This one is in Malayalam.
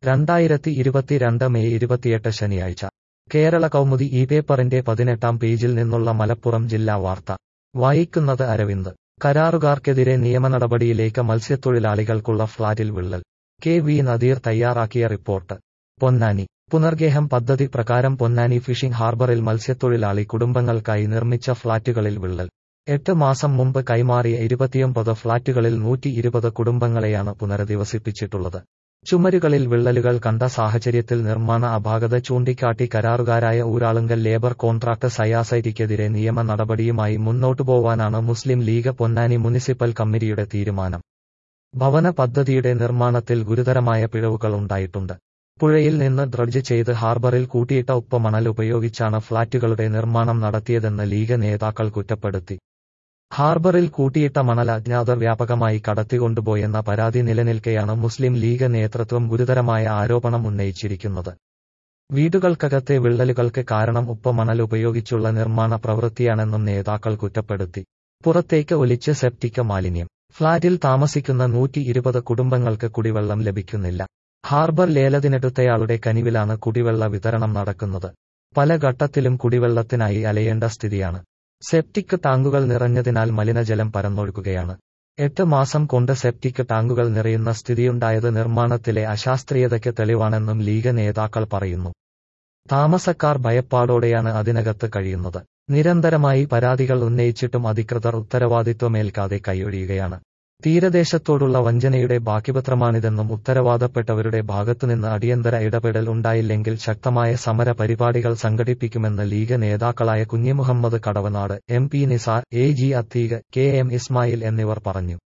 രണ്ടായിരത്തി ഇരുപത്തിരണ്ട് മെയ് ഇരുപത്തിയെട്ട് ശനിയാഴ്ച കേരള കൗമുദി ഈ പേപ്പറിന്റെ പതിനെട്ടാം പേജിൽ നിന്നുള്ള മലപ്പുറം ജില്ലാ വാർത്ത വായിക്കുന്നത് അരവിന്ദ് കരാറുകാർക്കെതിരെ നിയമനടപടിയിലേക്ക് മത്സ്യത്തൊഴിലാളികൾക്കുള്ള ഫ്ളാറ്റിൽ വിള്ളൽ കെ വി നദീർ തയ്യാറാക്കിയ റിപ്പോർട്ട് പൊന്നാനി പുനർഗേഹം പദ്ധതി പ്രകാരം പൊന്നാനി ഫിഷിംഗ് ഹാർബറിൽ മത്സ്യത്തൊഴിലാളി കുടുംബങ്ങൾക്കായി നിർമ്മിച്ച ഫ്ളാറ്റുകളിൽ വിള്ളൽ എട്ട് മാസം മുമ്പ് കൈമാറിയ ഇരുപത്തിയൊമ്പത് ഫ്ളാറ്റുകളിൽ നൂറ്റി ഇരുപത് കുടുംബങ്ങളെയാണ് പുനരധിവസിപ്പിച്ചിട്ടുള്ളത് ചുമരുകളിൽ വിള്ളലുകൾ കണ്ട സാഹചര്യത്തിൽ നിർമ്മാണ അപാകത ചൂണ്ടിക്കാട്ടി കരാറുകാരായ ഊരാളുങ്കൽ ലേബർ കോൺട്രാക്ട് സയാസൈറ്റിക്കെതിരെ നിയമ നടപടിയുമായി മുന്നോട്ടു പോവാനാണ് മുസ്ലിം ലീഗ് പൊന്നാനി മുനിസിപ്പൽ കമ്മിറ്റിയുടെ തീരുമാനം ഭവന പദ്ധതിയുടെ നിർമ്മാണത്തിൽ ഗുരുതരമായ പിഴവുകൾ ഉണ്ടായിട്ടുണ്ട് പുഴയിൽ നിന്ന് ഡ്രഡ്ജ് ചെയ്ത് ഹാർബറിൽ കൂട്ടിയിട്ട ഉപ്പമണൽ ഉപയോഗിച്ചാണ് ഫ്ളാറ്റുകളുടെ നിർമ്മാണം നടത്തിയതെന്ന് ലീഗ് നേതാക്കൾ കുറ്റപ്പെടുത്തി ഹാർബറിൽ കൂട്ടിയിട്ട മണൽ അജ്ഞാതർ വ്യാപകമായി കടത്തിക്കൊണ്ടുപോയെന്ന പരാതി നിലനിൽക്കെയാണ് മുസ്ലിം ലീഗ് നേതൃത്വം ഗുരുതരമായ ആരോപണം ഉന്നയിച്ചിരിക്കുന്നത് വീടുകൾക്കകത്തെ വിള്ളലുകൾക്ക് കാരണം ഉപ്പമണൽ ഉപയോഗിച്ചുള്ള നിർമ്മാണ പ്രവൃത്തിയാണെന്നും നേതാക്കൾ കുറ്റപ്പെടുത്തി പുറത്തേക്ക് ഒലിച്ച് സെപ്റ്റിക് മാലിന്യം ഫ്ളാറ്റിൽ താമസിക്കുന്ന നൂറ്റി ഇരുപത് കുടുംബങ്ങൾക്ക് കുടിവെള്ളം ലഭിക്കുന്നില്ല ഹാർബർ ലേലത്തിനെടുത്തയാളുടെ കനിവിലാണ് കുടിവെള്ള വിതരണം നടക്കുന്നത് പല ഘട്ടത്തിലും കുടിവെള്ളത്തിനായി അലയേണ്ട സ്ഥിതിയാണ് സെപ്റ്റിക് ടാങ്കുകൾ നിറഞ്ഞതിനാൽ മലിനജലം പരന്നൊഴുകുകയാണ് എട്ട് മാസം കൊണ്ട് സെപ്റ്റിക് ടാങ്കുകൾ നിറയുന്ന സ്ഥിതിയുണ്ടായത് നിർമ്മാണത്തിലെ അശാസ്ത്രീയതയ്ക്ക് തെളിവാണെന്നും ലീഗ് നേതാക്കൾ പറയുന്നു താമസക്കാർ ഭയപ്പാടോടെയാണ് അതിനകത്ത് കഴിയുന്നത് നിരന്തരമായി പരാതികൾ ഉന്നയിച്ചിട്ടും അധികൃതർ ഉത്തരവാദിത്വമേൽക്കാതെ കൈയൊഴിയുകയാണ് തീരദേശത്തോടുള്ള വഞ്ചനയുടെ ബാക്കിപത്രമാണിതെന്നും ഉത്തരവാദപ്പെട്ടവരുടെ ഭാഗത്തുനിന്ന് അടിയന്തര ഇടപെടൽ ഉണ്ടായില്ലെങ്കിൽ ശക്തമായ സമര പരിപാടികൾ സംഘടിപ്പിക്കുമെന്ന് ലീഗ് നേതാക്കളായ Kunhimuhammad Kadavanad M P Nisar A G Atheeq K M Ismail എന്നിവർ പറഞ്ഞു